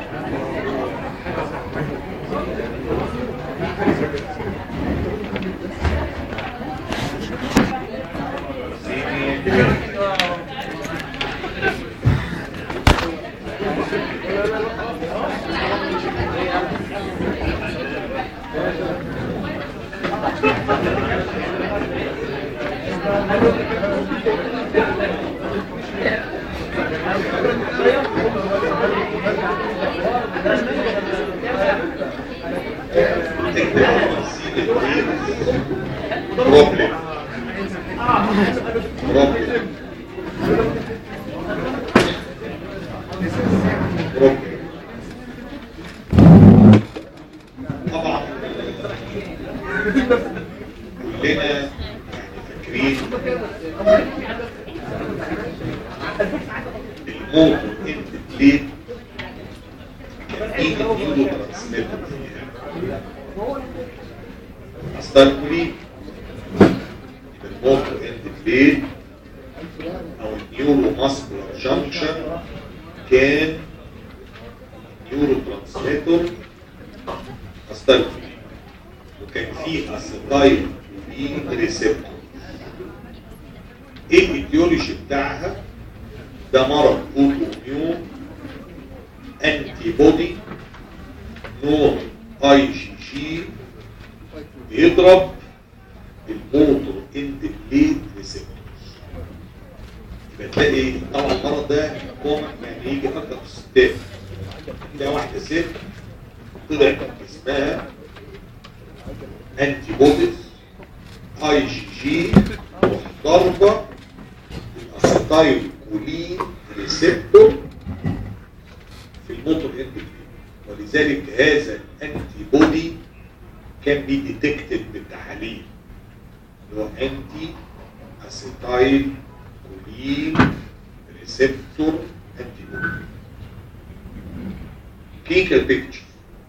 بروبلم بروبلم بروبلم طبعا كلنا يعني فاكرين الموت والانتبليد كان فيه نيورو ترانسميتر فيها استركولي الموت والانتبليد او النيورو ماسكولار جانكشن كان نيورو ترانسميتر استركولي وكان فيه اسيتايل كولين ريسبتور ايه الايديولوجي بتاعها ده مرض اوتو ميون انتي بودي نوع اي جي جي بيضرب الموتور اندبليت ريسبتورز يبقى تلاقي طبعا المرض ده كومن يعني يجي اكتر في الستات تلاقي واحده ست طلع اسمها انتي بوديز اي جي جي ضربه الاسيتايل كولين ريسبتور في الموتور اندبليت ولذلك هذا الانتي بودي كان بيديتكتد بالتحاليل اللي هو انتي اسيتايل كولين ريسبتور انتي بودي كلينيكال بيكتشر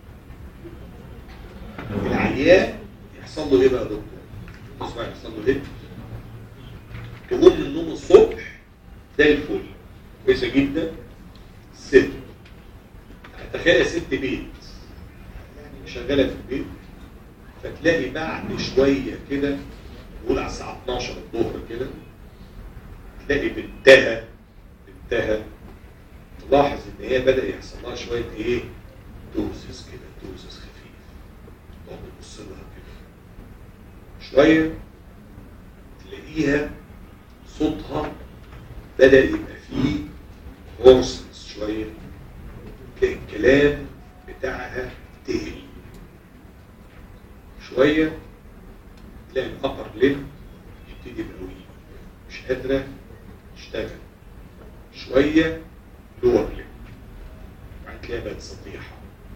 العيان يحصل له ايه بقى يا دكتور؟ اسمع يحصل له ايه؟ تقوم من النوم الصبح زي الفل كويسه جدا ست تخيل يا ست بيت يعني شغاله في البيت فتلاقي بعد شويه كده نقول على الساعه 12 الظهر كده تلاقي بنتها بنتها تلاحظ ان هي بدا يحصل لها شويه ايه دوزز كده دوزز خفيف تقعد تبص لها كده شويه تلاقيها صوتها بدا يبقى فيه هورسنس شويه تلاقي الكلام بتاعها تقل شويه تلاقي الابر ليم يبتدي يبقى ويك مش قادره تشتغل شويه لور ليم بعد تلاقيها بقت سطيحه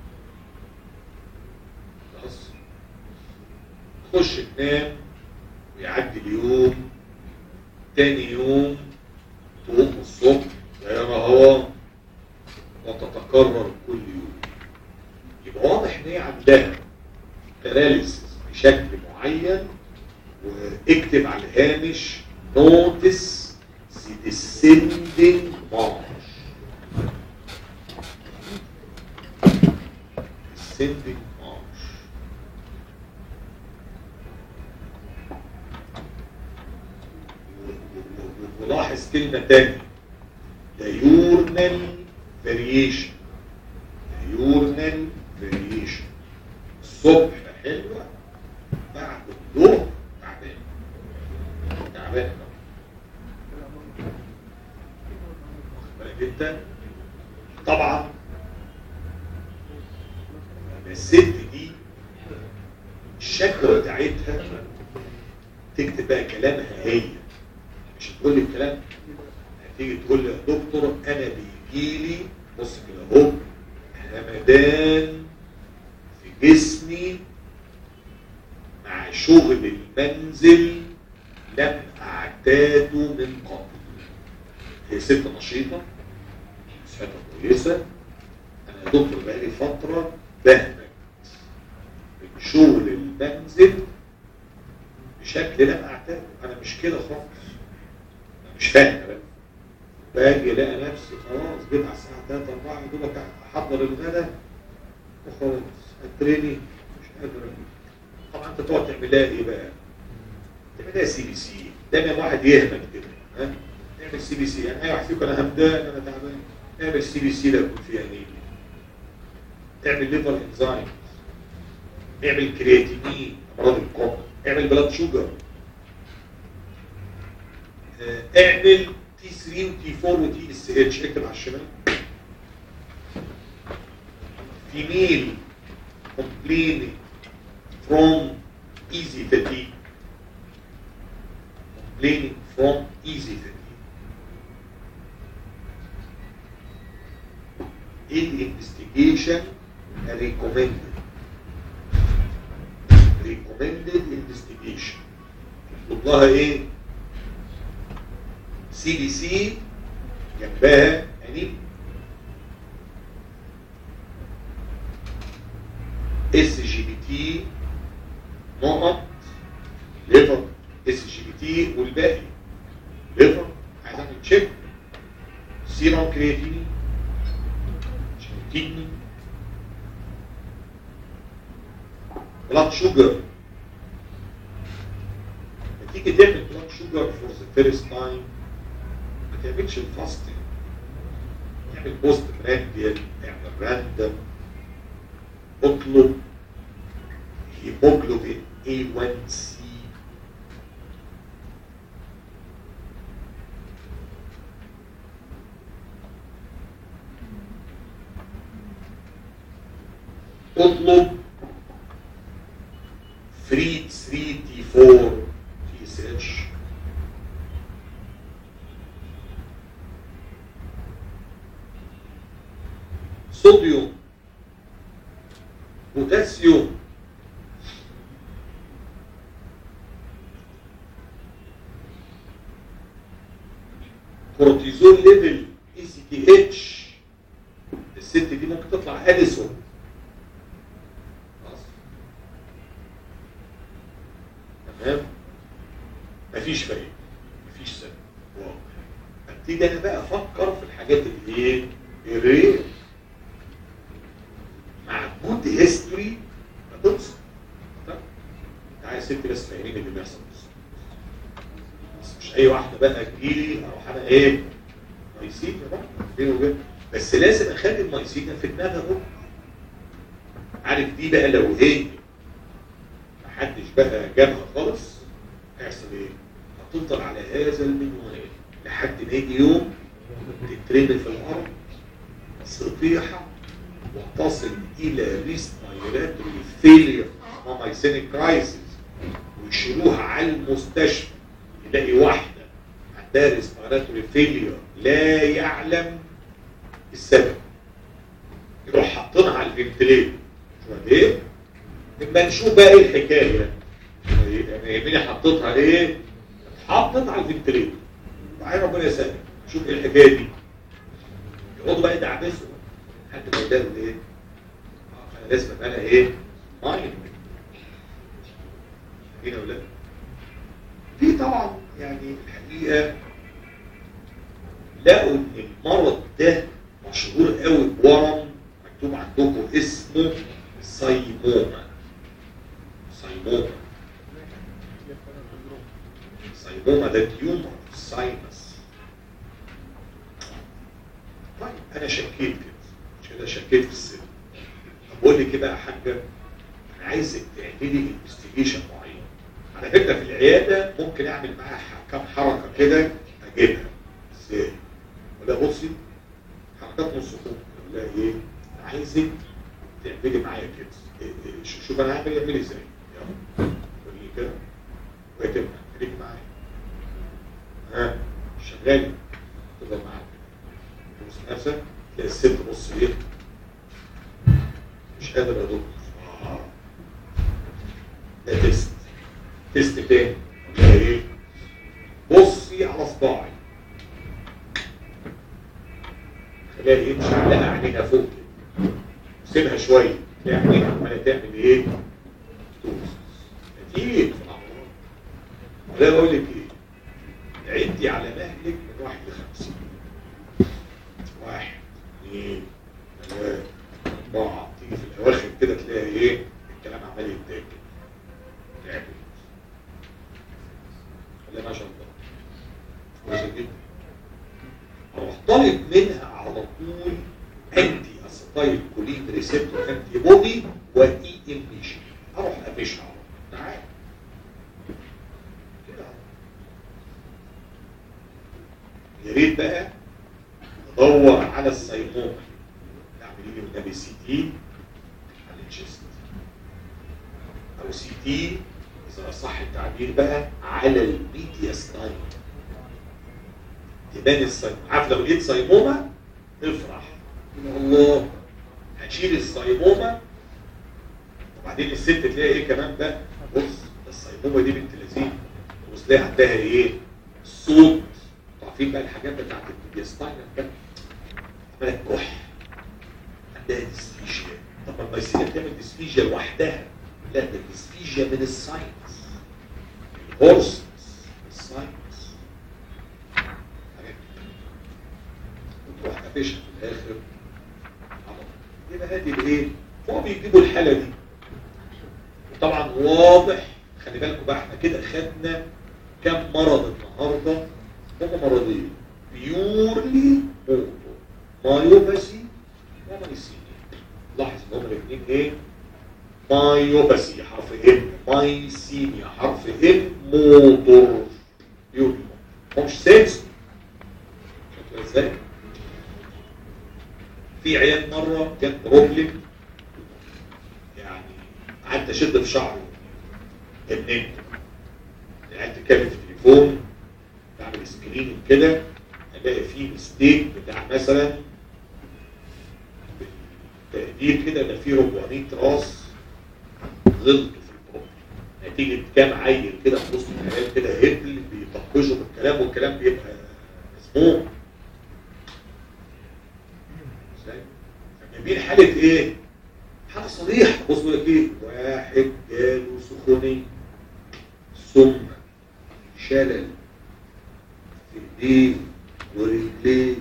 خلاص تخش تنام ويعدي اليوم تاني يوم تقوم الصبح يا رهوان وتتكرر كل يوم يبقى واضح ان هي عندها باراليسيس بشكل معين واكتب على الهامش نوتس the descending march descending march ولاحظ كلمة تانية diurnal variation diurnal variation الصبح حلوة بعد الظهر تعبان تعبان واخد بالك انت طبعا الست دي الشكوى بتاعتها تكتب بقى كلامها هي مش هتقول لي الكلام هتيجي تقول لي يا دكتور انا بيجي لي بص كده اهو همدان في جسمي مع شغل المنزل لم اعتاده من قبل هي ست نشيطه صحتها كويسه انا يا دكتور بقالي فتره بهمك من شغل المنزل بشكل لم اعتاده انا مش كده خالص انا مش فاهم بقى باجي الاقي نفسي خلاص جيت على الساعه 3 4 يا دوبك احضر الغداء وخلاص اتريني مش قادر طبعا انت تقعد تعمل لها ايه بقى؟ تعمل لها سي بي سي دايما واحد يهمل كده ها اعمل سي بي سي يعني اي واحد فيكم انا همدان انا تعبان اعمل سي بي سي لا يكون فيها انيميا اعمل ليفر انزايم اعمل كرياتينين امراض القلب اعمل بلاد شوجر آه، اعمل تي 3 وتي 4 وتي اس اتش اكتب على الشمال فيميل complaining from easy fatigue complaining from easy fatigue investigation recommended recommended investigation يطلب لها ايه سي بي سي جنبها يعني اس جي بي تي نقط ليفر اس جي بي تي والباقي ليفر عايز اعمل تشيك سيرم كرياتينين عشان الكدني بلاد شوجر تيجي تعمل بلاد شوجر فور ذا فيرست تايم ما تعملش الفاستنج اعمل بوست برانديال اعمل راندم اطلب هيموجلوبين A1C اطلب فري 3 تي 4 تي اس اتش صوديوم بوتاسيوم كورتيزون ليفل اي سي تي اتش الست دي ممكن تطلع اديسون خلاص تمام مفيش فايده مفيش سبب واضح ابتدي انا بقى افكر في الحاجات اللي ايه الرير مع جود هيستوري هتنصح طيب تعالى يا ستي بس فاهمين اللي بيحصل بس مش اي واحده بقى تجيلي اروح انا ايه مايسينا بقى بيني وبين بس لازم اخلي المايسينا في دماغها اهو عارف دي بقى لو هي محدش بقى جابها خالص هيحصل ايه؟ هتفضل على هذا المنوال لحد ما يجي يوم تترمي في الارض صفيحه وتصل الى ريسبيراتوري فيلير مايسينيك كرايسيس ويشيلوها على المستشفى يلاقي واحده عندها ريسبيراتوري فيلير لا يعلم السبب يروح حاطينها على الفنتليتر شوف ايه اما نشوف بقى ايه الحكايه يعني يميني حطيتها ايه اتحطت على الفنتليتر وعين ربنا يسلم شوف ايه الحكايه دي يقعدوا بقى يدعبسوا لحد ما يلاقوا ايه آه، انا لازم ابقى انا ايه مايند هنا ولا في طبعا يعني الحقيقه لقوا ان المرض ده مشهور قوي بورم مكتوب عندكم اسمه سايموما سايموما سايموما ده تيومر في الساينس طيب انا شكيت كده مش كده شكيت في السن طب بقول لك ايه بقى يا حاجه انا عايزك تعملي انفستيجيشن معين على فكره في العياده ممكن اعمل معاها ح- كام حركه كده اجيبها ازاي ولا بصي حركات نص كوب ولا ايه أنا عايزك تعملي معايا كده إيه إيه ش- شوف انا هعمل اعملي ازاي يلا قولي كده وهتبقى خليك معايا ها شغالي تفضل معاك تبص نفسك تلاقي الست بص ايه مش قادر يا دكتور آه. ده تيست تيست تاني ولا ايه بصي على صباعي خليها ايه مش علقه عينيها فوق كده سيبها شويه تلاقي عينيها عماله تعمل ايه توز نتيجه في الاعراض ولا اقول لك ايه عدي على مهلك من واحد لخمسين بعض تيجي في الاواخر كده تلاقي ايه الكلام عمال يتاكل تعبت خليها ماشيه الله كويسه جدا اروح طالب منها على طول انتي اسيتايل كولين ريسبتور انتي بودي واي ام بي جي اروح افشها على طول تعال كده يا ريت بقى ندور على السيمومه تعملي لي النبي سي تي على الجست او سي تي اذا صح التعبير بقى على الميدياستاين تبان السيمومه عارف لو لقيت سيمومه افرح الله هشيل السيمومه وبعدين الست تلاقي ايه كمان بقى بص ده السيمومه دي بنت لذيذ بص تلاقي عندها ايه صوت عارفين بقى الحاجات بتاعت الميدياستاين بقى عملت كح عندها ديسفيجيا طب ما الميسينيا بتعمل ديسفيجيا لوحدها لا ده الديسفيجيا من الساينس الهورس الساينس وتروح قافشها في الاخر يبقى هذه الايه؟ هو بيجيبوا الحاله دي وطبعا واضح خلي بالكم بقى احنا كده خدنا كم مرض النهارده هم مرضين بيورلي موتو مايوباسي ومايسينيا لاحظ ان هم الاثنين ايه مايوباسي حرف ام مايسينيا حرف ام موتور بيورلي هو مش سنس شكله ازاي في عيال مره كان بروبلم يعني قعدت اشد في شعره اتنين قعدت اتكلم في التليفون بعمل سكرين كده الاقي فيه مستيك بتاع مثلا تقدير كده ده فيه 400 راس غلط في البروبلم نتيجه كام عيل كده في وسط العيال كده هبل بيطقشوا بالكلام والكلام بيبقى مسموع ازاي؟ فجايبين حاله ايه؟ حاله صريحه بص بيقول لك ايه؟ واحد جاله سخونيه سم شلل في ايديه ورجليه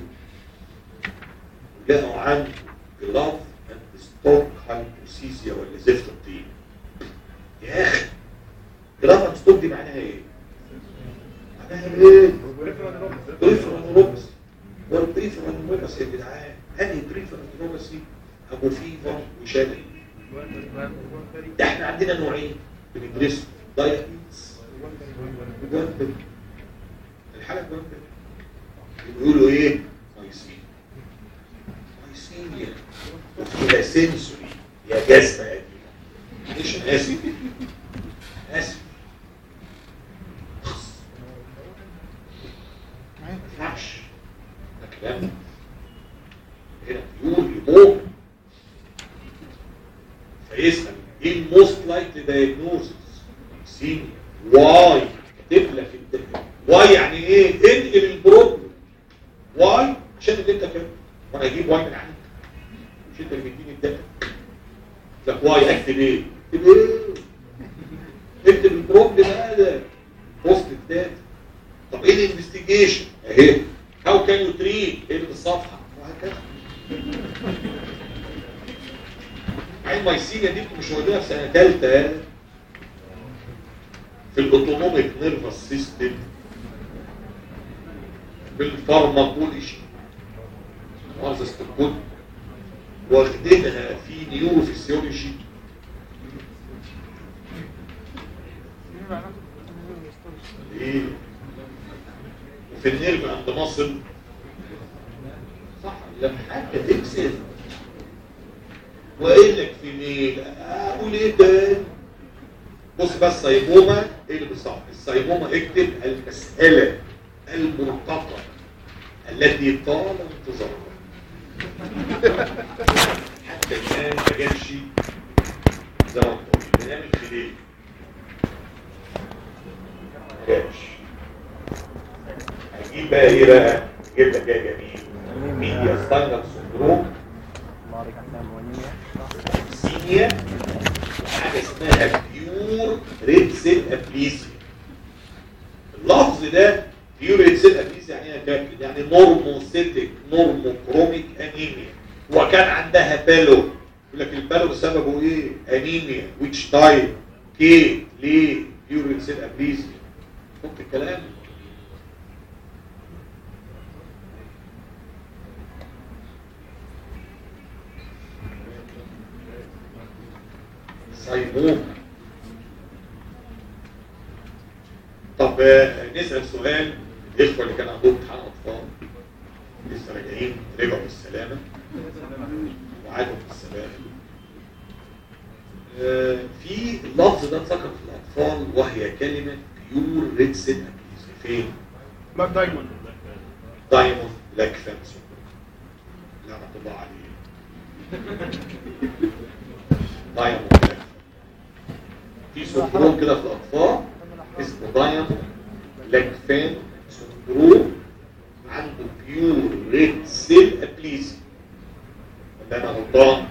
لقوا عنده جلاف اند ستوك هايبوسيزيا ولا زفت الطين يا اخي جلاف اند ستوك دي معناها ايه؟ معناها ايه؟ بريفرال روبس والبريفرال روبس يا جدعان انهي بريفرال روبس ابو فيفر وشلل ده احنا عندنا نوعين بندرسهم دايابيتس وجوانبل الحالة جوانبل بيقولوا ايه مايسين مايسينيا وفيها سنسوري يا جسمة يا دي مش أنا اسف اسف ما ينفعش ده كلام هنا بيقول يموت فيسأل ايه الموست لايكلي دايجنوزس سينيا واي كاتب لك انت واي يعني ايه انقل البروبلم واي عشان اللي انت كده وانا اجيب واي من عندك مش انت اللي بتديني الداتا لك واي اكتب ايه اكتب ايه اكتب البروبلم هذا وسط الداتا طب ايه الانفستيجيشن اهي هاو كان يو تريد ايه اللي بالصفحه وهكذا عين مايسينيا دي مش واخدينها في سنه ثالثه في الاوتونوميك نيرفس سيستم بالفارماكولوجي مؤسسة الكتب واخدينها في نيوروفيسيولوجي ايه وفي النيرف عند مصر صح لما حاجه تكسر وقايل لك في ميل اقول ايه ده بص بقى السيمومة ايه اللي بالصح السيمومة اكتب المسألة المرتقبة التي طال انتظارها حتى الآن ما جابش زي ما قلت بنعمل خليل ما جابش هجيب بقى ايه بقى جيب لك ايه جميل ميديا ستاينر سندروم سينيا حاجه اسمها بيور ريد سيل ابليسيا اللفظ ده بيور ريد سيل ابليسيا يعني ايه يا كابتن يعني نورموسيتك نورموكروميك انيميا وكان عندها بالو يقول لك البالغ سببه ايه انيميا ويتش تايب كي ليه يورين سيل ابليزيا فك الكلام سايموم طب آه، نسأل سؤال الإخوة اللي كان عندهم امتحان أطفال لسه راجعين رجعوا بالسلامة وعادوا بالسلامة آه، في اللفظ ده اتذكر في الأطفال وهي كلمة بيور ريد سيل فين؟ ماك دايموند دايموند بلاك فانسون لعنة الله عليه دايموند بلاك في سندروم كده في الأطفال اسمه دايموند بلاك فان سندروم عنده بيور ريد سيل ابليزي ولا انا غلطان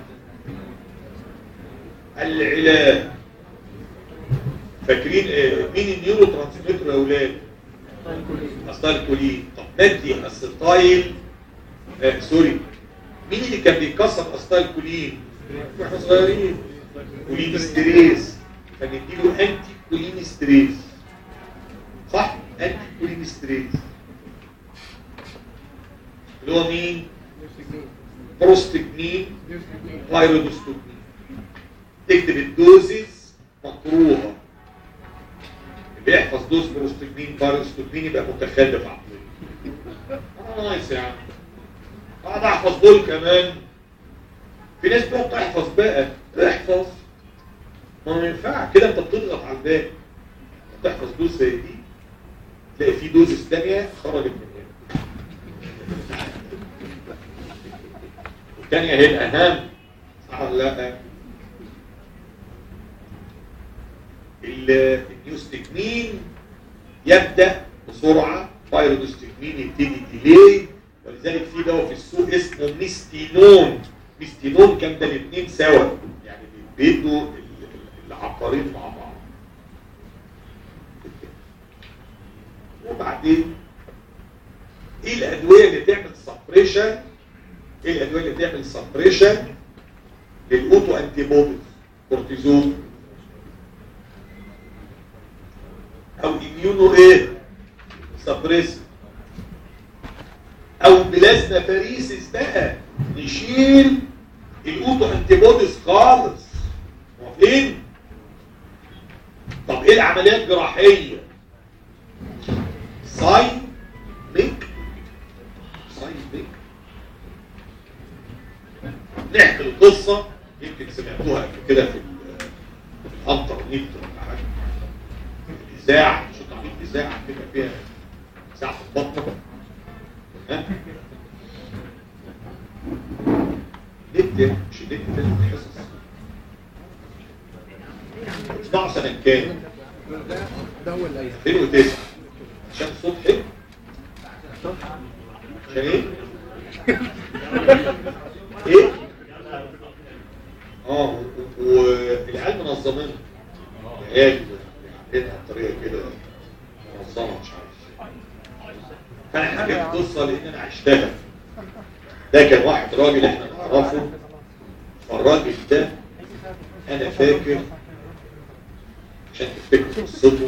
العلاج فاكرين آه، مين النيورو ترانسميتر يا اولاد اسيتايل كولين طب ندي اسيتايل آه سوري مين اللي كان بيكسر اسيتايل كولين واحنا صغيرين كولين ستريس فنديله انتي كولين ستريس صح انتي كولين ستريس اللي هو مين بروستجمين بايرودوستوجمين تكتب الدوزز مقروها اللي يحفظ دوز بروستجمين بايرودوستوجمين يبقى متخلف عقليا اه نايس يا عم اقعد احفظ دول كمان في ناس بتقعد تحفظ بقى احفظ ما ما ينفع كده انت بتضغط على الباقي تحفظ دوز زي دي تلاقي في دوزز ثانيه خرجت من هنا الثانيه هي الاهم صح ولا لا ال- النيوستجمين يبدا بسرعه بايرودوستجمين يبتدي ديلي ولذلك في دواء في السوق اسمه ميستينون ميستينون كان ده الاثنين سوا يعني بيدوا ال- ال- العقارين مع بعض وبعدين ايه الادويه اللي تعمل سبريشن ايه الادويه اللي تعمل سبريشن للاوتو انتي بوديز كورتيزون او اميونو ايه سبريس او بلازما باريسيس بقى نشيل الاوتو انتي بوديز خالص موافقين طب ايه العمليات الجراحيه ساين ميك ساين ميك نحكي القصة يمكن سمعتوها قبل كده في ال- في الانترنت ولا حاجة في الإذاعة مش انتوا عاملين إذاعة كده فيها إذاعة في البطن ها؟ نكتب مش نكتب لازم حصص اسمعوا سنة كام؟ ده هو اللي 2009 عشان الصوت حلو عشان ايه؟ ايه؟ اه و- والعيال منظمين العيال عاملينها بطريقه كده منظمه مش عارف فانا حكيت قصه لان انا عشتها ده كان واحد راجل احنا نعرفه فالراجل ده انا فاكر عشان تفتكروا قصته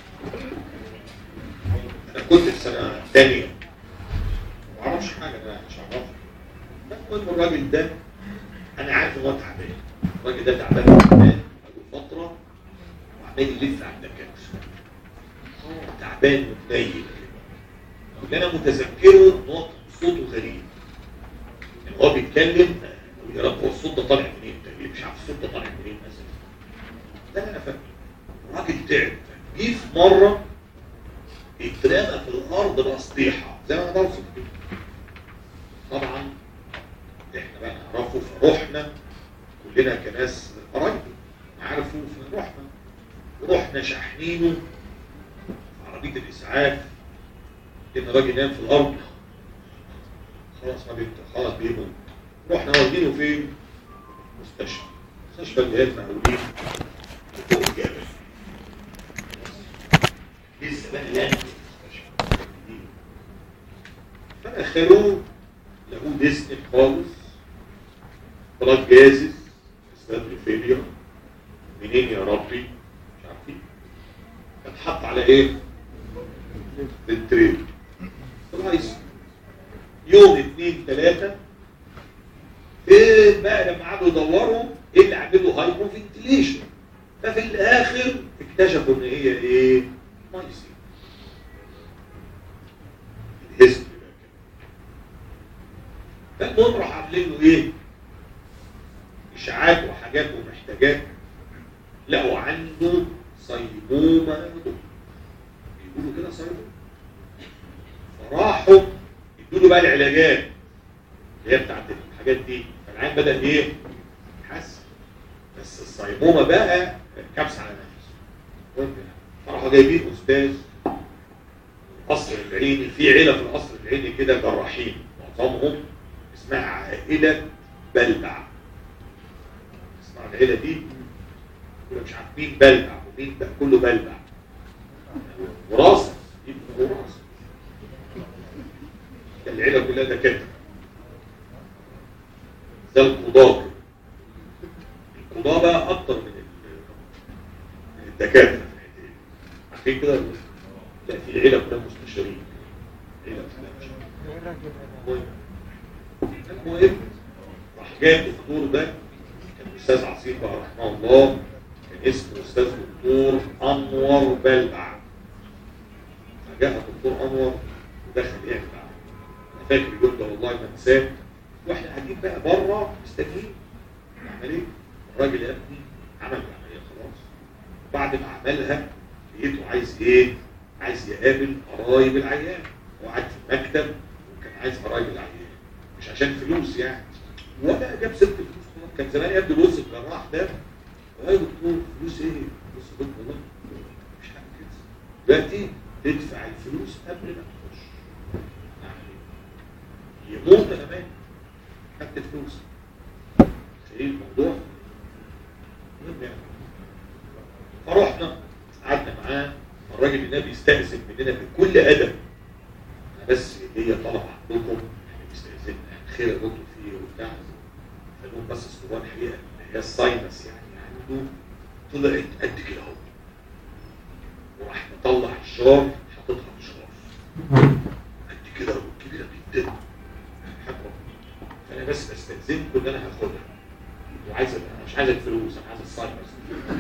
انا كنت في سنه ثانيه ما اعرفش حاجه انا مش عارف المهم الراجل ده انا عارف ان هو تعبان الراجل ده تعبان تعبان بقاله فتره وعمال يلف على الدكاتره تعبان وتنيل اللي انا متذكره ان هو صوته غريب يعني هو بيتكلم يا رب هو الصوت ده طالع منين ده مش عارف الصوت ده طالع منين مثلا ده اللي انا فاكره الراجل تعب جه في مره اترمى في الارض بسطيحه زي ما انا بوصف كده طبعا احنا بقى نعرفه فروحنا كلنا كناس من قرايبه عارفه فروحنا ورحنا شاحنينه في عربيه الاسعاف ان الراجل نام في الارض خلاص ما بيت خلاص بيموت رحنا واخدينه فين؟ مستشفى مستشفى الجهاز مقاولين فوق الجبل لسه بقى لا فدخلوه لقوه ديسنت خالص بلاد جازز ريسبيراتوري فيلير منين يا ربي مش عارفين اتحط على ايه التريد كويس يوم اثنين ثلاثة فين بقى لما قعدوا يدوروا ايه اللي عامله هايبو فنتليشن ففي الاخر اكتشفوا ان هي ايه مايسين الهيستوري بقى كده فالمهم راح عاملين له ايه اشاعات وحاجات ومحتاجات لقوا عنده صيبومه بيقولوا كده صيبومه فراحوا يدوا له بقى العلاجات اللي هي بتاعت الحاجات دي فالعين بدا ايه يحسن بس الصيبومه بقى كبس على نفسه فراحوا جايبين استاذ قصر العيني في عيله في القصر العيني كده جراحين معظمهم اسمها عائله بلبع اسمع العيله دي كلها مش عارف مين بلبع ومين بقى كله بلبع وراثه ابن وراثه العيله كلها دكاتره ده القضاة كده. القضاة بقى اكتر من ال- من الدكاتره في الحته دي عارفين كده لا في العيله كلها مستشارين عيله كلها مش المهم المهم راح جاي الدكتور ده كان الاستاذ عصير بقى رحمه الله كان اسمه استاذ دكتور انور بلبع فجاء الدكتور انور ودخل يعمل بقى انا فاكر اليوم ده والله ما انساه واحنا قاعدين بقى بره مستنيين العمليه الراجل يا ابني عمل العمليه خلاص بعد ما عملها لقيته عايز ايه؟ عايز يقابل قرايب العيان هو قاعد في المكتب وكان عايز قرايب العيان مش عشان فلوس يعني ولا جاب ست فلوس خلاص. كان زمان يبدو الوسط الجراح ده يا دكتور فلوس ايه؟ فلوس يا دكتور والله مش حاجه كده دلوقتي تدفع الفلوس قبل ما تخش يعني يموت كمان خدت فلوس شايل الموضوع المهم يعني فرحنا قعدنا معاه الراجل ده بيستأذن مننا بكل أدب أنا بس هي طلب عندكم يعني بيستأذن خير يا دكتور في ايه وبتاع فنقول بس اسطوان الحقيقة اللي هي الساينس يعني عنده طلعت قد كده اهو وراح مطلع الشار حاططها في الشار قد كده اهو كبيرة جدا حاجة فانا بس بستأذنكم ان انا هاخدها وعايز انا مش عايز الفلوس انا عايز الساينس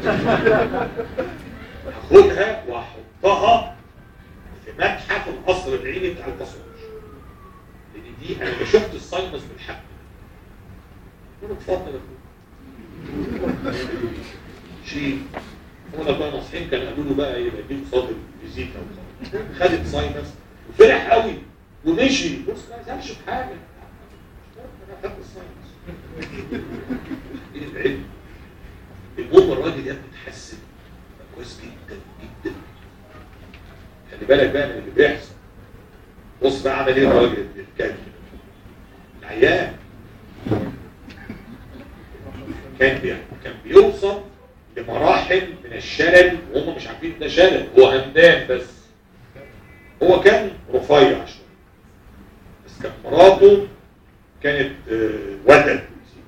هاخدها واحطها في متحف القصر العيني بتاع القصر لان دي انا ما شفت الساينس بالحق قلت له اتفضل يا اخويا شيء هو لما كانوا ناصحين كانوا قالوا له بقى يبقى دي قصاد الفيزيكا وقصاد خدت ساينس وفرح قوي ومشي بص ما زعلش بحاجه انا خدت الساينس ايه العلم المهم الراجل يا ابني اتحسن بقى كويس جدا جدا خلي بالك بقى من اللي بيحصل بص بقى عمل ايه الراجل الكلب العيان كان بي... كان بيوصل لمراحل من الشلل وهم مش عارفين ده شلل هو همدان بس هو كان رفيع شويه بس كان مراته كانت آه، وتد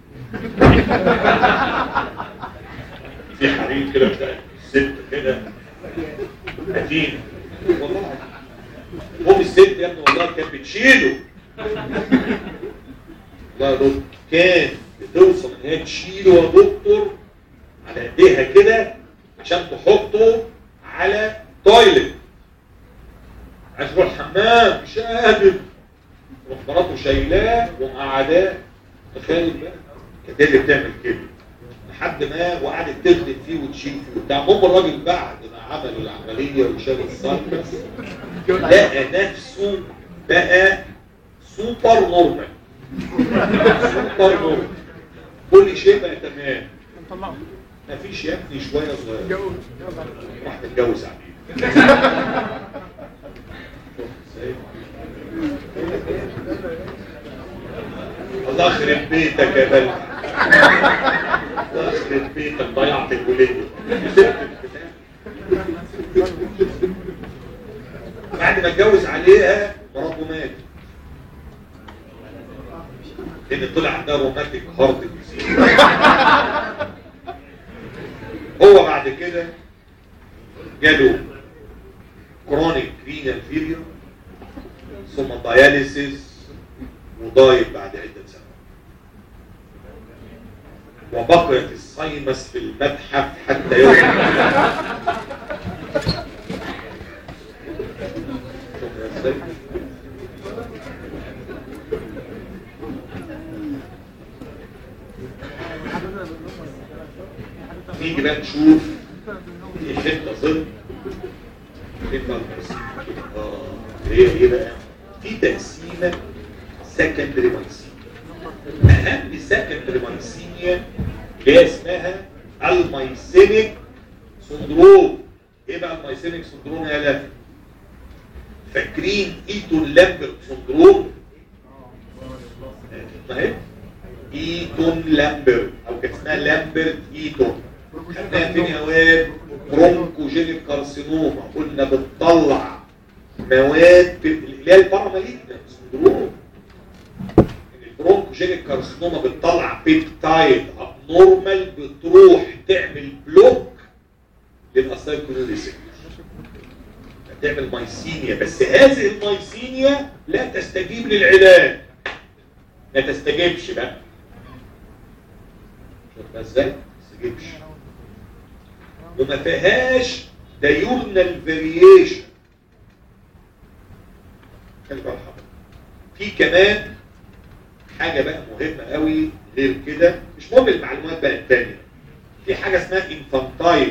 في حريم كده بتاع الست كده متين والله ام الست يا ابني والله كانت بتشيله والله يا دكتور كان بتوصل ان هي تشيله يا دكتور على ايديها كده عشان تحطه على تويلت عايز يروح الحمام مش قادر تروح مراته شايلاه ومقعداه تخيل بقى كانت هي اللي بتعمل كده لحد ما وقعدت تخدم فيه وتشيل فيه وبتاع المهم الراجل بعد ما عمل العمليه وشال السايكس لقى نفسه بقى سوبر نورمال سوبر نورمال كل شيء بقى تمام طلعه مفيش يا ابني شويه صغيره جوز يلا راح تتجوز عبيد الله يخرب بيتك يا بلد الله يخرب بيتك ضيعت الولية بعد ما اتجوز عليها مراته ماتت لان طلع عندها روماتيك هارت ديزيز كده جاله كرونيك رينال فيلير ثم داياليسيس وضايق بعد عدة سنوات وبقيت الصيمس في المتحف حتى يوم شوف ازاي نيجي بقى نشوف في حته ظل حته اه هي ايه بقى في تقسيمه سكندري مايسينيا اهم سكندري مايسينيا اللي هي اسمها المايسينيك سندروم ايه بقى المايسينيك سندروم يا لا فاكرين ايتون لامبرت سندروم ما هي ايتون لامبرت او كانت اسمها لامبرت ايتون خدناها فين يا واد برونكوجينيك كارسينوما قلنا بتطلع مواد في اللي هي الباراماليجنال سندروم البرونكوجينيك كارسينوما بتطلع بيبتايد ابنورمال بتروح تعمل بلوك للاسايكلوريسيك تعمل مايسينيا بس هذه المايسينيا لا تستجيب للعلاج ما تستجيبش بقى شوف ازاي ما تستجيبش وما فيهاش دايورنال فاريشن خلي بالك في كمان حاجه بقى مهمه قوي غير كده مش مهم المعلومات بقى الثانيه في حاجه اسمها انفانتايل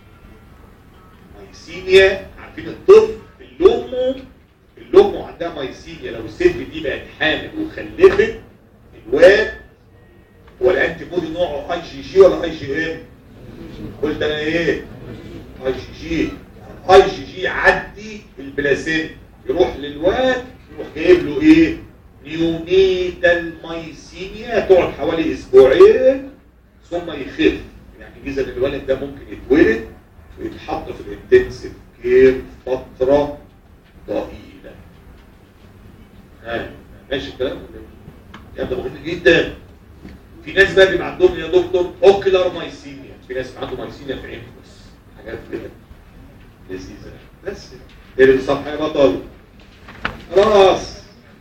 مايسينيا عارفين الطفل اللي امه اللي امه عندها مايسينيا لو الست دي بقت حامل وخلفت الواد هو الانتي بودي نوعه اي جي جي ولا اي جي ام قلت انا ايه اي جي جي اي جي جي عدي البلاسين يروح للواد يروح جايب له ايه نيونيتال مايسينيا تقعد حوالي اسبوعين ثم يخف يعني اذا الولد ده ممكن يتولد ويتحط في الانتنسيف كير فتره ضئيله ها ماشي الكلام ده ده مهم جدا في ناس بقى بيبقى عندهم يا دكتور اوكلر مايسينيا في ناس عنده مايسينيا في عينه بس حاجات كده لذيذه بس ايه الصفحه يا بطل خلاص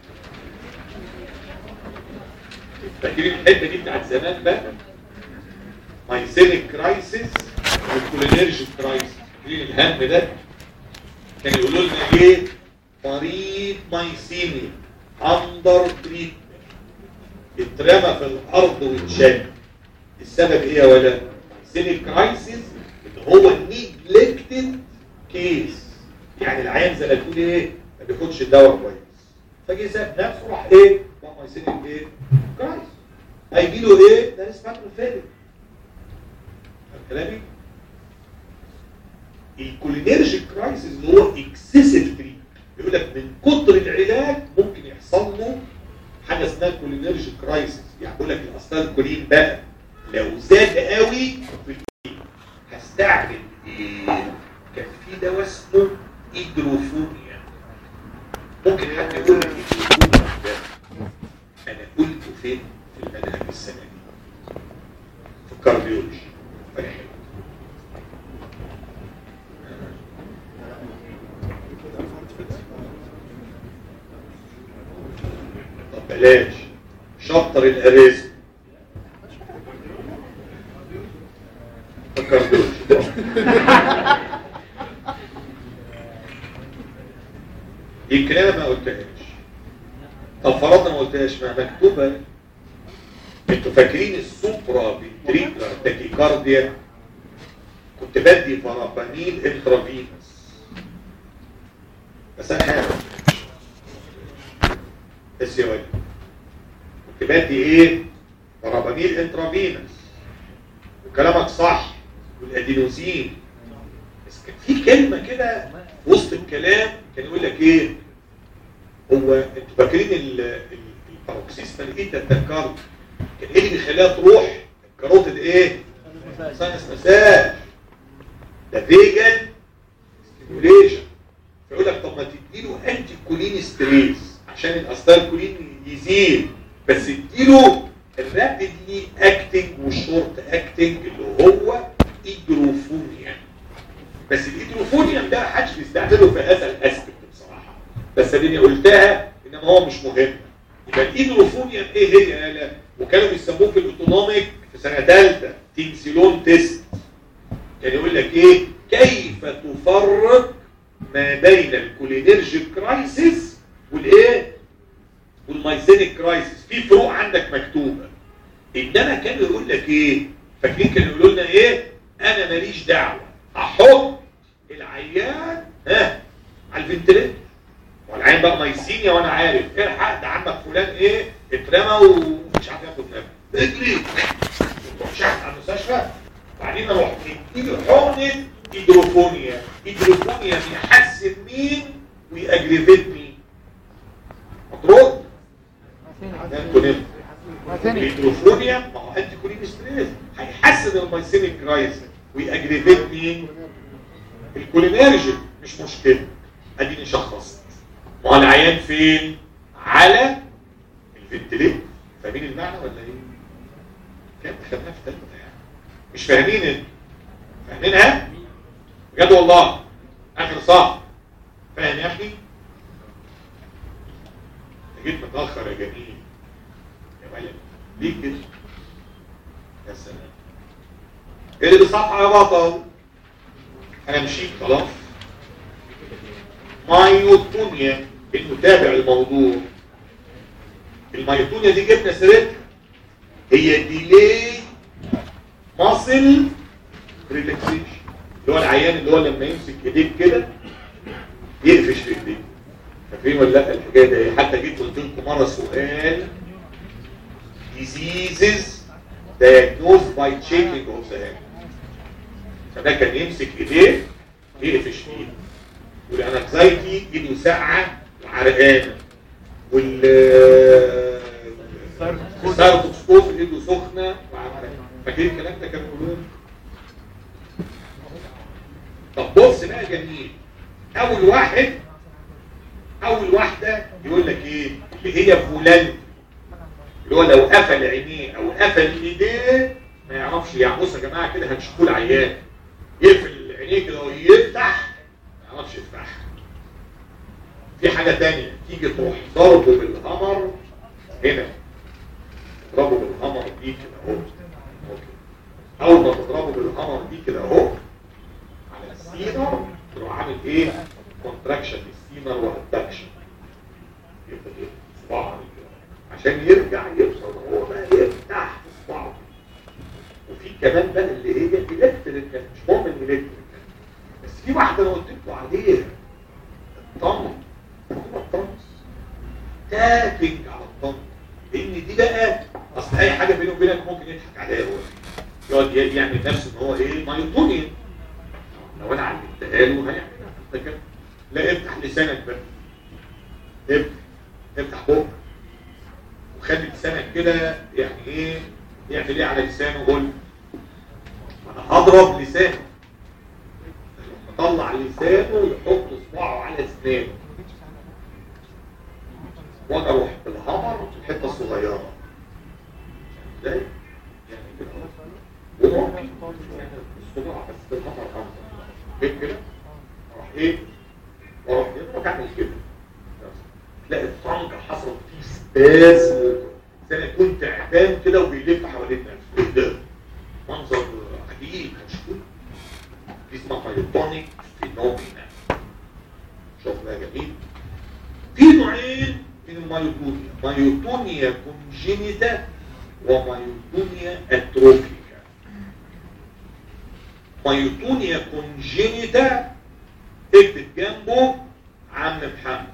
فاكرين الحته دي بتاعت زمان بقى مايسينيك كرايسيس والكولينيرجيك كرايسيس فاكرين الهم ده كانوا يقولوا لنا ايه مريض مايسينيا اندر تريتمنت اترمى في الارض واتشال السبب ايه يا ولد مايسينيك كرايسيس اللي هو نيجلكتد كيس يعني العيان زي ما تقول ايه ما بياخدش الدواء كويس فجي ساب نفسه راح ايه بقى مايسينيك ايه كرايسيس هيجي له ايه ده اسمه فيلم كلامي الكولينيرجيك كرايسيس اللي هو اكسسيف تريت بيقول لك من كتر العلاج ممكن يحصل له حاجه اسمها كولينيرجيك كرايسيس يعني بيقول لك الاصلا كولين بقى لو زاد قوي في الإيه؟ هستعمل ايه كان في دواء اسمه ايدروفونيا ممكن حد يقول لك ايدروفونيا ده انا قلته فين في المنهج السنه دي في الكارديولوجي فرحت طب بلاش شطر الاريزم الكارديولوجي دي الكلام ما قلتهاش طب فرضنا ما قلتهاش ما مكتوبه انتوا فاكرين السوبرا فينتريكولار تاكيكارديا كنت بدي فرابانيل انترافينوس بس انا عارف بس يا ولد كنت بدي ايه فرابانيل انترافينوس وكلامك صح والادينوزين بس كان في كلمه كده في وسط الكلام كان يقول لك ايه هو انتوا فاكرين ال- ال- الباروكسيستال ايه تتذكروا كان ايه اللي بيخليها تروح الكاروتيد ايه ساينس مساج ده فيجن ستيميوليشن فيقول لك طب ما تديله انتي كولين ستريس عشان الاستايل كولين يزيد بس اديله الرابيدلي اكتنج والشورت اكتنج اللي هو ايدروفونيا اوتونوميك في سنه ثالثه تنسيلون تيست كان يقول لك ايه كيف تفرق ما بين الكولينرجيك كرايسيس والايه والمايسينيك كرايسيس في فروق عندك مكتوبه انما كان يقول لك ايه فاكرين كانوا يقولوا لنا ايه انا ماليش دعوه احط العيان ها على الفنتليتر والعيان بقى مايسينيا وانا عارف الحق ده عمك فلان ايه اترمى ومش عارف ياخد نفس اجري تروح شحت على المستشفى بعدين اروح نديله حقنه هيدروفونيا هيدروفونيا بيحسن مين ويأجريفيت مين مطرود ده انتوا نمت الهيدروفونيا ما هو انتي كولين ستريس هيحسن المايسينيك كرايسيس ويأجريفيت مين الكولينرجيك مش مشكله اديني شخصت ما هو العيان فين على الفنتليت فاهمين المعنى ولا ايه كام خدناها في ثالثه يعني مش فاهمين انت فاهمينها بجد والله اخر صح فاهم يا اخي أنت جيت متاخر يا جميل يا ولد ليه كده يا سلام اللي بصفحه يا بطل انا مشيت خلاص مايوتونيا المتابع الموضوع المايوتونيا دي جبنا سيرتها هي ديلي ماسل ريلاكسيشن اللي هو العيان اللي هو لما يمسك ايديك كده يقفش في ايديك فاكرين ولا لا الحكايه دي حتى جيت قلت لكم مره سؤال diseases diagnosed by checking of the hand فده كان يمسك ايديه يقفش فيه والانكزايتي ايده ساقعه وعرقانه وال السايروتوكسكوز ايده سخنه وعرقانه فاكرين الكلام ده كانوا يقولوه طب بص بقى جميل اول واحد اول واحده يقول لك ايه اللي هي فلان اللي هو لو قفل عينيه او قفل ايديه ما يعرفش يعني بصوا يا جماعه كده هنشوفوا العيان يقفل عينيه كده ويفتح ما يعرفش يفتحها في حاجه ثانيه تيجي تروح ضربه بالهمر هنا تضربه بالهمر دي كده اهو اول ما تضربه بالهمر دي كده اهو على السينر تروح عامل ايه كونتراكشن للسينر وادكشن يبقى كده صباعه عامل كده عشان يرجع يوصل هو بقى يفتح صباعه وفي كمان بقى اللي هي الكتريك مش مهم الكتريك بس في واحده انا قلت لكم عليها الطن هو الطنس تاكينج على الطن لان دي بقى اصل اي حاجه بينه وبينك ممكن يضحك عليها هو يقعد يعمل نفسه ان هو ايه مايوتونيا لو انا علمتها له هيعملها انت كده لا افتح لسانك بقى افتح افتح بقك وخلي لسانك كده يعني ايه يعمل ايه على لسانه قول انا هضرب لسانه اطلع لسانه يحط اصبعه على اسنانه وانا اروح بالهمر في الحته الصغيره ازاي يعني كده وممكن يعني الصباع بس بالهمر افضل كده كده اروح ايه واروح كده اعمل كده تلاقي الطنجة حصلت فيه سباز زي ما يكون تعبان كده وبيلف حوالين نفسه ايه ده منظر عجيب هتشوف دي اسمها مايوتونيك فينومينا شوفنا جميل في نوعين من المايوتونيا مايوتونيا كونجينيتا ومايوتونيا اتروفيكا مايوتونيا كونجينيتا اكتب جنبه عم محمد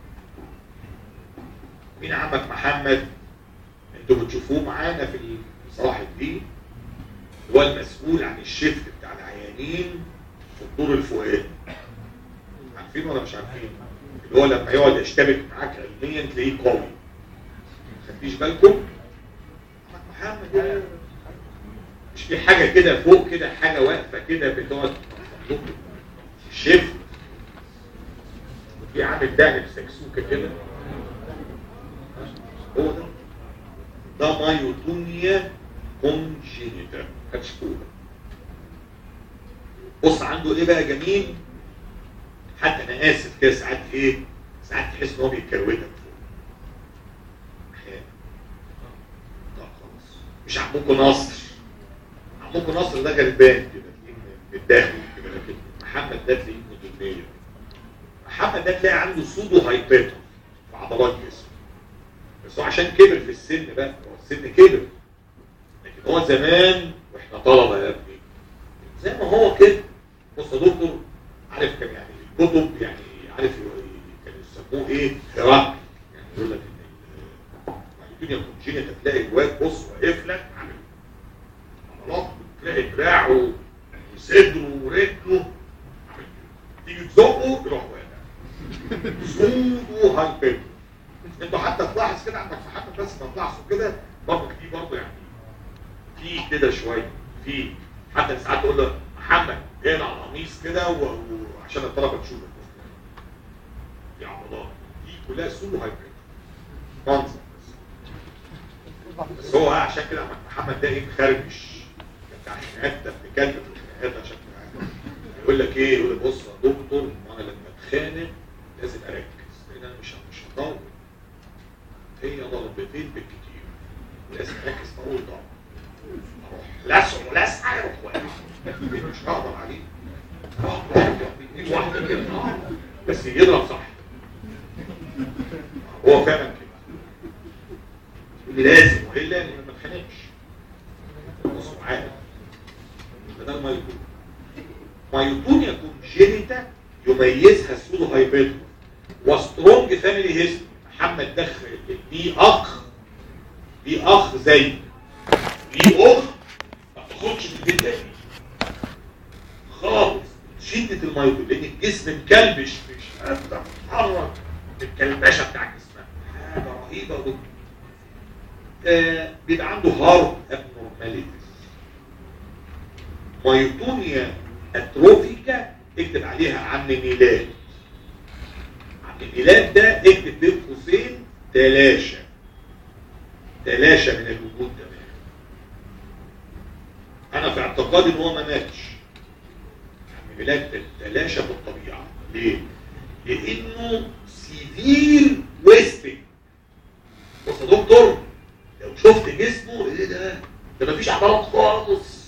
مين عمك محمد انتوا بتشوفوه معانا في صلاح الدين هو المسؤول عن الشفت بتاع العيانين في الدور الفوقاني عارفين ولا مش عارفين اللي هو لما يقعد يشتبك معاك علميا تلاقيه قوي خدتيش بالكم عمك محمد ده مش في حاجه كده فوق كده حاجه واقفه كده بتقعد الشفت وفي عامل دهن بسكسوكه كده هو ده ده مايوتونيا كونجينيتا هتشكوه بص عنده ايه بقى جميل حتى انا اسف كده ساعات ايه ساعات تحس ان هو بيكروتك فوق احيانا لا خلاص مش عمكم نصر عمكم نصر ده غلبان كده تلاقيه من الداخل كده لكن محمد ده تلاقيه مدنية محمد ده تلاقي عنده سودو هايباتر في عضلات جسمه بس هو عشان كبر في السن بقى هو السن كبر لكن هو زمان واحنا طلبه يا ابني زي ما هو كده بص يا دكتور عارف كان يعني الكتب يعني عارف كانوا يسموه ايه هراك يعني يقول لك ان الدنيا كونجينيت تلاقي الواد بص واقف لك عامل عضلات تلاقي دراعه وصدره ورجله عامل كده. تيجي تزقه يروح واقع سودو هايبر انتوا حتى تلاحظ كده عندك في حتى بس ما تلاحظوا كده برضه في برضه يعني في كده شويه في حتى ساعات تقول له محمد اقلع القميص كده و- وعشان الطلبه تشوفك يا عضلات دي كلها سودو هايبر منظر بس بس هو عشان كده محمد ده ايه مخربش بتاع خناقات ده بنتكلم في الخناقات عشان تبقى عارف. يقول لك ايه يقول لك بص يا دكتور انا لما اتخانق لازم اركز لان انا مش مش هطول هي ضربتين بالكتير لازم اركز في اول ضربه اروح لسعه لسعه يروح واقع مش هقدر عليه واحد واحد اتنين واحده كده آه. بس يضرب صح هو فعلا كده يقول لي لازم والا انا ما اتخانقش بص معايا ده المايوتون مايوتون يكون جينيتا يميزها السودو هايبرد وسترونج فاميلي هيستوري محمد دخل ليه اخ ليه اخ زي ليه اخت ما تاخدش من البيت ده خالص شدة المايوتون لان الجسم مكلبش مش قادر تتحرك الكلبشه بتاع جسمها حاجه رهيبه جدا آه بيبقى عنده هارت ابنورماليتيز مايوتونيا اتروفيكا اكتب عليها عم ميلاد عم ميلاد ده اكتب بين قوسين تلاشى تلاشى من الوجود ده انا في اعتقادي ان هو ما ماتش عم ميلاد تلاشى بالطبيعه ليه؟ لانه سيفير ويستنج بص يا دكتور لو شفت جسمه ايه ده ده مفيش عضلات خالص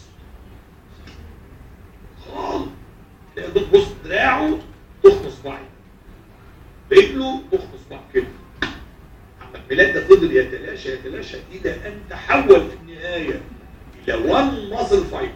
خالص تلاقي تبص دراعه تخلص بعض رجله تخلص بعض كده عم البلاد ده فضل يتلاشى يتلاشى الى ان تحول في النهايه الى وان ماسل فايبر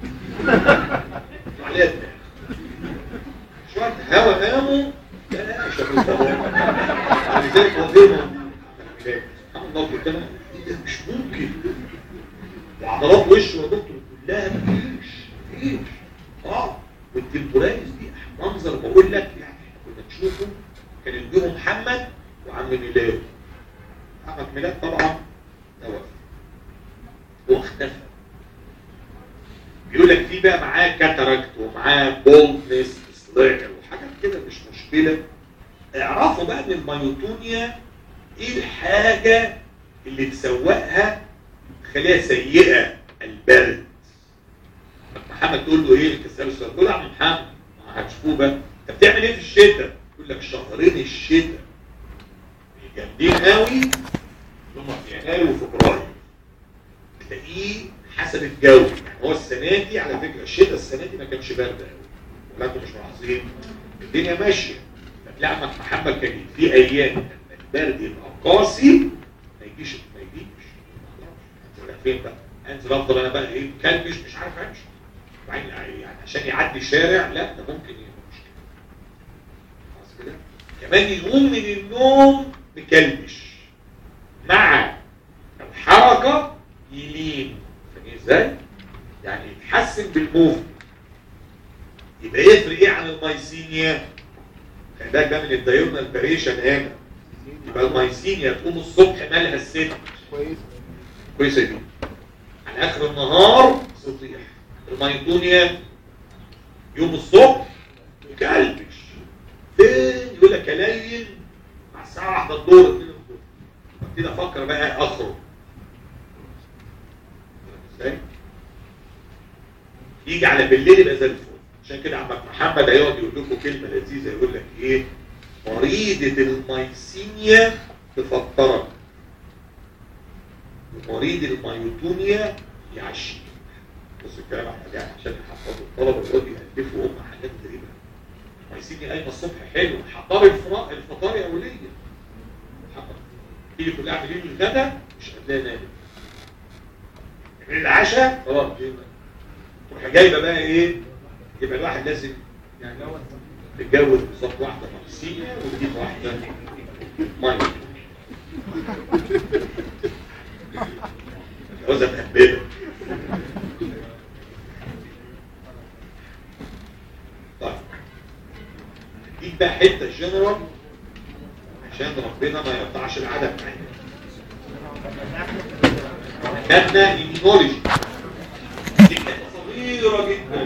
عليها دماغ شويه هوا قاموا تلاشى ولذلك هو زي ما سبحان الله قدامنا ايه ده مش ممكن وعضلات وشه يا دكتور كلها مفيش مفيش اه والتمبورايز دي منظر بقول لك يعني كنا نشوفه كان يديهم محمد وعم ميلاد محمد ميلاد طبعا توفى هو اختفى بيقول لك في بقى معاه كاتاراكت ومعاه بولدنس سلاجر وحاجات كده مش مشكله اعرفوا بقى ان المايوتونيا ايه الحاجه اللي تسوقها خليها سيئه البرد محمد تقول له ايه الكساب السؤال تقول له يا عم محمد ما هتشوفوه بقى انت بتعمل ايه في الشتاء يقول لك شهرين الشتاء جامدين قوي اللي هم في يناير وفبراير تلاقيه حسب الجو يعني هو السنه دي على فكره الشتاء السنه دي ما كانش بارد قوي ولا انتوا مش ملاحظين الدنيا ماشيه فتلاقي احمد محمد كان في ايام لما البرد يبقى قاسي ما يجيش ما يجيش انزل فين بقى انزل افضل انا بقى ايه كلبش مش عارف امشي وبعدين يعني عشان يعدي الشارع لا ده ممكن يبقى مشكله خلاص كده كمان يقوم من النوم مكلبش مع الحركه يلين فاهمين ازاي؟ يعني يتحسن بالموفمنت يبقى يفرق ايه عن المايسينيا؟ خلي بالك ده من الدايورنال باريشن هنا يبقى المايسينيا تقوم الصبح مالها الست كويس كويسه دي على اخر النهار تطيح المايتونيا يوم الصبح يكلبش فين يقول لك الين على الساعه 1 الظهر 2 الظهر ابتدي افكر بقى اخرج ازاي يجي على بالليل يبقى زي الفل عشان كده عمك محمد هيقعد يقول لكم كلمه لذيذه يقول لك ايه مريضه الميسينيا تفطرك ومريض المايوتونيا يعشي بص الكلام على حاجات عشان يحفظوا الطلبه يقعدوا يألفوا هم حاجات غريبه عايزين قايمه الصبح حلو حضري الفطار الفطار يا وليه حضر تيجي كلها عاملين الغدا مش هتلاقي نايم العشاء خلاص تروح جايبه بقى ايه يبقى الواحد لازم يعني تتجوز بالظبط واحده مكسيه وتجيب واحده ميه جوازه مهبله طيب دي بقى حته جنرال عشان ربنا ما يقطعش العدد معانا خدنا ايمينولوجي دي حته صغيره جدا